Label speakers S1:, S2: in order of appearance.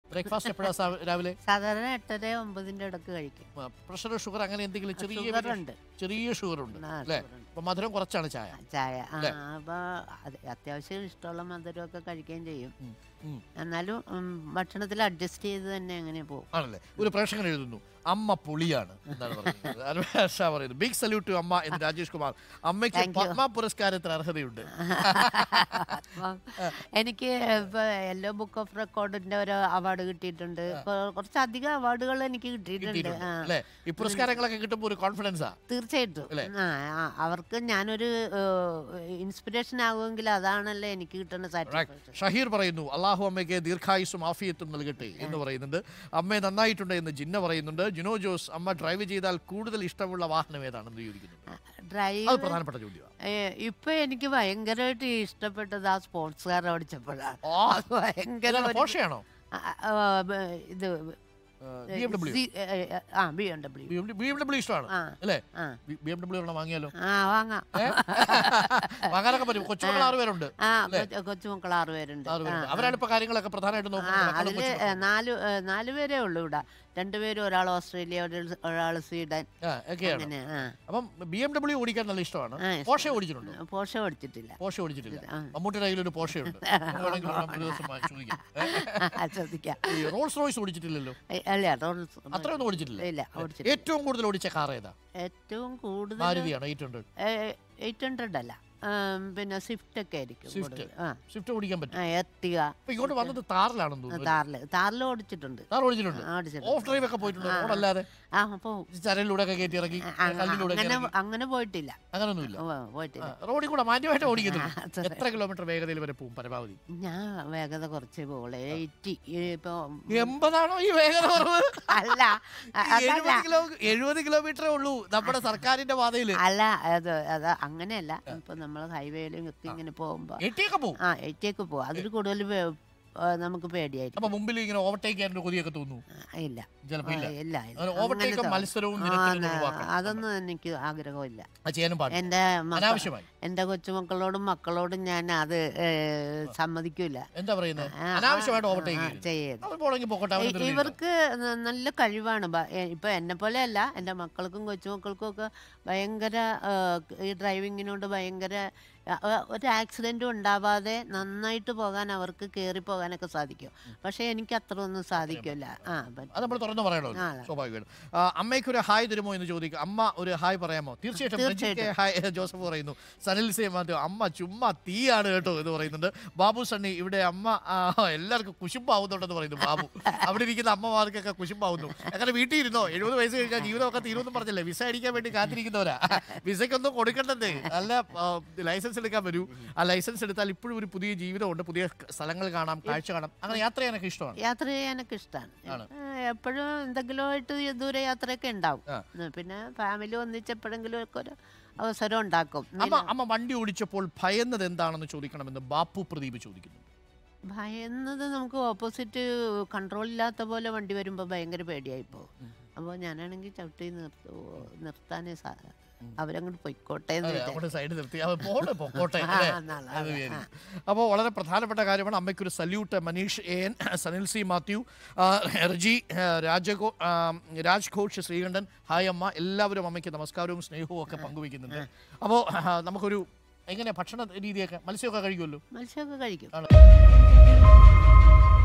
S1: Breakfast എപ്പോഴാണ് രാവിലെ
S2: സാധാരണ എട്ടര ഒമ്പതിന്റെ ഇടക്ക് കഴിക്കും
S1: പ്രഷർ ഷുഗർ അങ്ങനെ എന്തെങ്കിലും ചെറിയ
S2: ഷുഗർ ഉണ്ട്
S1: ചെറിയ ഷുഗർ ഉണ്ട്
S2: ആ,
S1: അല്ലേ
S2: sugar ഉണ്ട്.
S1: അപ്പൊ മധുരം കുറച്ചാണ് ചായ
S2: ചായ ആ
S1: അല്ലേ?
S2: അപ്പൊ അത് അത്യാവശ്യം ഇഷ്ടമുള്ള മധുരമൊക്കെ കഴിക്കുകയും ചെയ്യും
S1: ഉം, ഉം.
S2: എന്നാലും ഉം, ഭക്ഷണത്തിൽ അഡ്ജസ്റ്റ് ചെയ്ത് തന്നെ അങ്ങനെ പോകും
S1: ആണല്ലേ ഒരു പ്രേക്ഷകൻ എഴുതുന്നു അമ്മ പൊളിയാണ് എന്നാണ് പറയുന്നത് അൻവർ ഷാ പറയുന്നത് ബിഗ് സല്യൂട്ട് ടു അമ്മ എന്ന് രാജേഷ് കുമാർ അമ്മയ്ക്ക്
S2: Thank you.
S1: പത്മ പുരസ്കാരത്തിന് അർഹതയുണ്ട്
S2: അപ്പം എനിക്ക് ഇപ്പൊ യെല്ലോ ബുക്ക് ഓഫ് റെക്കോർഡിന്റെ ഒരു അവാർഡ് കിട്ടിയിട്ടുണ്ട് ഇപ്പൊ കുറച്ചധികം അവാർഡുകൾ എനിക്ക് കിട്ടിയിട്ടുണ്ട്
S1: കിട്ടിയിട്ടുണ്ട്
S2: ആ
S1: അല്ലേ ഈ പുരസ്കാരങ്ങളൊക്കെ കിട്ടുമ്പോൾ ഒരു കോൺഫിഡൻസാ
S2: തീർച്ചയായിട്ടും
S1: അല്ലേ?
S2: ആ, ആ, അവർക്ക് ഞാനൊരു ഇൻസ്പിറേഷൻ ആകുമെങ്കിൽ അതാണല്ലോ എനിക്ക് കിട്ടുന്ന സാറ്റിസ്ഫാക്ഷൻ
S1: ഷഹീർ പറയുന്നു അള്ളാഹു അമ്മയ്ക്ക് ദീർഘായുസും ആഫിയത്തും നൽകട്ടെ എന്ന് പറയുന്നുണ്ട് അമ്മ നന്നായിട്ടുണ്ട് എന്ന് ജിന്ന പറയുന്നുണ്ട് ജിനോ ജോസ് അമ്മ ഡ്രൈവ് ചെയ്താൽ കൂടുതൽ ഇഷ്ടമുള്ള വാഹനം ഏതാണെന്ന് ചോദിക്കുന്നു അത്
S2: ഡ്രൈവ്
S1: പ്രധാനപ്പെട്ട ചോദ്യമാണ്
S2: ഇപ്പൊ എനിക്ക് ഭയങ്കരമായിട്ട് ഇഷ്ടപ്പെട്ടത് ആ സ്പോർട്സ് കാർ ഓടിച്ചപ്പോഴാണ്
S1: ആ,
S2: അത് ഭയങ്കര
S1: ഇതാണ്
S2: ഒരു-
S1: പോർഷയാണോ
S2: ആ, ആ, ബ- ഇത്
S1: ബി എം ഡബ്ല്യു
S2: സി- ഏ, ഏ, ആ B M W
S1: B M W ഇഷ്ടമാണ്
S2: ആ
S1: അല്ലേ
S2: ആ
S1: ബി എം ഡബ്ല്യു ഒരെണ്ണം വാങ്ങിയാലോ
S2: ആ വാങ്ങാം
S1: ഏ? വാങ്ങാനൊക്കെ പറ്റും കൊച്ചുമക്കൾ ആറ് പേരുണ്ട്
S2: ആ കൊച്ചു- കൊച്ചുമക്കൾ ആറ് പേരുണ്ട്
S1: ആറ്
S2: ആ,
S1: പേരുണ്ട്
S2: ആ.
S1: അവരാണ് ഇപ്പൊ കാര്യങ്ങളൊക്കെ പ്രധാനമായിട്ട്
S2: ആ
S1: നോക്കുന്നത് മക്കളും
S2: അതില്
S1: കൊച്ചുമക്കളും.
S2: ഏ, നാല് ഏ, നാല് പേരേ ഉള്ളൂ ഇവിടെ രണ്ടുപേരും ഒരാൾ ഓസ്ട്രേലിയ ഒരാൾ- ഒരാൾ സ്വീഡൻ
S1: ആ, ഒക്കെയാണ്
S2: അങ്ങനെ ആ
S1: അപ്പം ബി എം ഡബ്ല്യു ഓടിക്കാൻ നല്ല ഇഷ്ടമാണ്
S2: ആ, ഇഷ്ടം.
S1: പോഷെ ഓടിച്ചിട്ടുണ്ടോ
S2: പോഷ ഓടിച്ചിട്ടില്ല
S1: പോഷെ ഓടിച്ചിട്ടില്ല
S2: ആ.
S1: മമ്മൂട്ടിയുടെ കയ്യിൽ ഒരു പോഷെ ഉണ്ട് വേണമെങ്കിൽ വേണം ഒരു ദിവസം വാ- ചോദിക്കാം ഏ?
S2: ശ്രദ്ധിക്കാം
S1: ഈ റോൾസ് റോയ്സ് ഓടിച്ചിട്ടില്ലല്ലോ
S2: ഏ, അല്ല റോൾസ്
S1: അത്രയൊന്നും ഓടിച്ചിട്ടില്ല
S2: ഇല്ല ഓടിച്ചിട്ടില്ല
S1: ഏറ്റവും കൂടുതൽ ഓടിച്ച കാർ ഏതാ
S2: ഏറ്റവും കൂടുതൽ
S1: മാരുതിയാണ് എയ്റ്റ് ഹൺഡ്രഡ്
S2: എയ്റ്റ് ഹൺഡ്രഡ് അല്ല ആം, പിന്നെ സ്വിഫ്റ്റ് ഒക്കെ ആയിരിക്കും
S1: സ്വിഫ്റ്റ്.
S2: കൂടുതൽ. ആ
S1: സ്വിഫ്റ്റ് ഓടിക്കാൻ പറ്റും
S2: ആ, എർട്ടിക
S1: അപ്പൊ ഇങ്ങോട്ട് വന്നത് താറിലാണെന്ന് തോന്നുന്നു
S2: താറില് താറിൽ ഓടിച്ചിട്ടുണ്ട്
S1: താർ ഓടിച്ചിട്ടുണ്ട്
S2: ആ, ഓടിച്ചിട്ടുണ്ട്
S1: ഓഫ് ഡ്രൈവ് ഒക്കെ പോയിട്ടുണ്ട്
S2: ആ.
S1: റോഡല്ലാതെ
S2: ആ അപ്പോ
S1: ചരലിലൂടെ ഒക്കെ കയറ്റി ഇറക്കി കല്ലിലൂടെ ഒക്കെ
S2: അങ്ങനെ
S1: ഇറക്കി.
S2: അങ്ങനെ പോയിട്ടില്ല
S1: അങ്ങനെയൊന്നുമില്ല
S2: ഉവ്വ്, പോയിട്ടില്ല
S1: ആ, റോഡിൽ കൂടെ മാന്യമായിട്ട് ഓടിക്കുന്നത്
S2: ആ, അതെ.
S1: എത്ര കിലോമീറ്റർ വേഗതയിൽ വരെ പോകും പരമാവധി
S2: ഞാൻ വേഗത കുറച്ചേ പോകളെ എയ്റ്റി ഇപ്പൊ
S1: എൺപതാണോ ഈ വേഗത കുറവ്
S2: അല്ല അ- അതല്ല
S1: എഴുപത് കിലോ എഴുപത് കിലോമീറ്ററേ ഉള്ളൂ നമ്മുടെ സർക്കാരിന്റെ പാതയില്
S2: അല്ല അത് അത് അങ്ങനെയല്ല ഇപ്പൊ നമ്മൾ ഹൈവേയിലും ഒക്കെ ഇങ്ങനെ പോകുമ്പോ
S1: എട്ടിയൊക്കെ പോകും
S2: ആ എയ്റ്റിയൊക്കെ പോകും അതിൽ കൂടുതൽ വേ- ആ, നമുക്ക് പേടിയായിരിക്കും
S1: അപ്പൊ മുമ്പിൽ ഇങ്ങനെ ഓവർടേക്ക് ചെയ്യാനുള്ള കൊതിയൊക്കെ തോന്നുന്നു
S2: ആ, ഇല്ല
S1: ചിലപ്പോ ഇല്ല
S2: ആ, ഇല്ല ഇല്ല.
S1: അങ്ങനെ overtake
S2: അങ്ങനത്തെ-
S1: മത്സരവും
S2: ആ,
S1: നിരക്കിലും
S2: ന-
S1: ഒഴിവാക്കണം.
S2: അതൊന്നും എനിക്ക് ആഗ്രഹമില്ല
S1: അത് ചെയ്യാനും പാടില്ല
S2: എന്റെ മക്ക-
S1: അനാവശ്യമായി
S2: എന്റെ കൊച്ചുമക്കളോടും മക്കളോടും ഞാൻ അത് ഏ, സമ്മതിക്കൂല
S1: എന്താ പറയുന്നത്
S2: ആ, ആ,
S1: അനാവശ്യമായിട്ട്
S2: ആ,
S1: ഓവർടേക്ക്
S2: ആ, ചെയ്യരുത്
S1: അവർ പോണെങ്കിൽ പോകട്ടെ അവന്
S2: ഇ-
S1: ധൃതിയില്ല.
S2: ഇവർക്ക് ന- നല്ല കഴിവാണ് ബ- എ- ഇപ്പൊ എന്നെ പോലെ അല്ല എൻ്റെ മക്കൾക്കും കൊച്ചുമക്കൾക്കും ഒക്കെ ഭയങ്കര ആ, ഈ ഡ്രൈവിങ്ങിനോട് ഭയങ്കര ആ, ആ, ഒരു ആക്സിഡൻറ്റും ഉണ്ടാവാതെ നന്നായിട്ട് പോകാൻ അവർക്ക് കയറി പോകാനൊക്കെ സാധിക്കും പക്ഷെ എനിക്ക് അത്ര ഒന്നും സാധിക്കില്ല ആ പറ്റും.
S1: അത് നമ്മൾ തുറന്നു പറയണോ
S2: ആ.
S1: സ്വാഭാവികമായിട്ടും ആ, അമ്മയ്ക്ക് ഒരു ഹായ് തരുമോ എന്ന് ചോദിക്കും അമ്മ ഒരു ഹായ് പറയാമോ തീർച്ചയായിട്ടും
S2: തീർച്ചയായിട്ടും.
S1: രഞ്ജിത്ത് ഹായ് ജോസഫ് പറയുന്നു സനിൽ സേ മാത്യു അമ്മ ചുമ്മാ തീയാണ് കേട്ടോ എന്ന് പറയുന്നുണ്ട് ബാബു സണ്ണി ഇവിടെ അമ്മ ആ, എല്ലാവർക്കും കുശുമ്പാവുന്നുണ്ടെന്ന് പറയുന്നു ബാബു അവിടെ ഇരിക്കുന്ന അമ്മമാർക്കൊക്കെ കുശുമ്പാവുന്നു അങ്ങനെ വീട്ടിൽ ഇരുന്നോ എഴുപത് വയസ്സ് കഴിഞ്ഞാൽ ജീവിതമൊക്കെ തീരുമെന്നും പറഞ്ഞില്ലേ വിസ അടിക്കാൻ വേണ്ടി കാത്തിരിക്കുന്നവരാ വിസയ്ക്കൊന്നും കൊടുക്കണ്ടേ അല്ല ലൈസൻസ് എടുക്കാൻ വരൂ ആ ലൈസൻസ് എടുത്താൽ ഇപ്പോഴും ഒരു പുതിയ ജീവിതമുണ്ട് പുതിയ സ്ഥലങ്ങൾ കാണാം കാഴ്ച കാണാം അങ്ങനെ യാത്ര ചെയ്യാനൊക്കെ ഇഷ്ടമാണ്
S2: യാത്ര ചെയ്യാനൊക്കെ ഇഷ്ടമാണ്
S1: ആണ്.
S2: എപ്പോഴും എന്തെങ്കിലുമായിട്ട് ദൂരെ യാത്രയൊക്കെ ഉണ്ടാവും
S1: ആ.
S2: ഉം, പിന്നെ ഫാമിലി ഒന്നിച്ചെപ്പോഴെങ്കിലും ഒക്കെ ഒരു അവസരം ഉണ്ടാക്കും
S1: അമ്മ അമ്മ വണ്ടി ഓടിച്ചപ്പോൾ ഭയന്നത് എന്താണെന്ന് ചോദിക്കണമെന്ന് ബാപ്പു പ്രദീപ് ചോദിക്കുന്നു
S2: ഭയന്നത് നമുക്ക് ഓപ്പോസിറ്റ് കൺട്രോൾ ഇല്ലാത്ത പോലെ വണ്ടി വരുമ്പോൾ ഭയങ്കര പേടിയായി പോകും അപ്പോൾ ഞാനാണെങ്കിൽ ചവിട്ടി നിർത്തു നിർത്താനേ സാ അവരങ്ങോട്ട് പൊയ്ക്കോട്ടെ എന്ന്
S1: അതെ,
S2: വിചാരിച്ചു.
S1: അവിടെ സൈഡ് നിർത്തി അവൻ പോട്ടെ പൊക്കോട്ടെ
S2: ആ,
S1: അല്ലേ?
S2: എന്നാണ്,
S1: അത്
S2: അതെ,
S1: വിചാരിച്ചു. അപ്പോൾ വളരെ പ്രധാനപ്പെട്ട കാര്യമാണ് അമ്മയ്ക്കൊരു salute Manish A N Sanil C Mathew ആ, റജി ആ, രാജകോ ആ, രാജ് ഘോഷ് ശ്രീകണ്ഠൻ ഹായ് അമ്മ എല്ലാവരും അമ്മയ്ക്ക് നമസ്കാരവും സ്നേഹവും ഒക്കെ പങ്കുവയ്ക്കുന്നുണ്ട് അപ്പോൾ നമുക്കൊരു എങ്ങനെ ഭക്ഷണ രീതിയൊക്കെ മത്സ്യമൊക്കെ കഴിക്കുമല്ലോ
S2: മത്സ്യമൊക്കെ കഴിക്കും
S1: ആണ്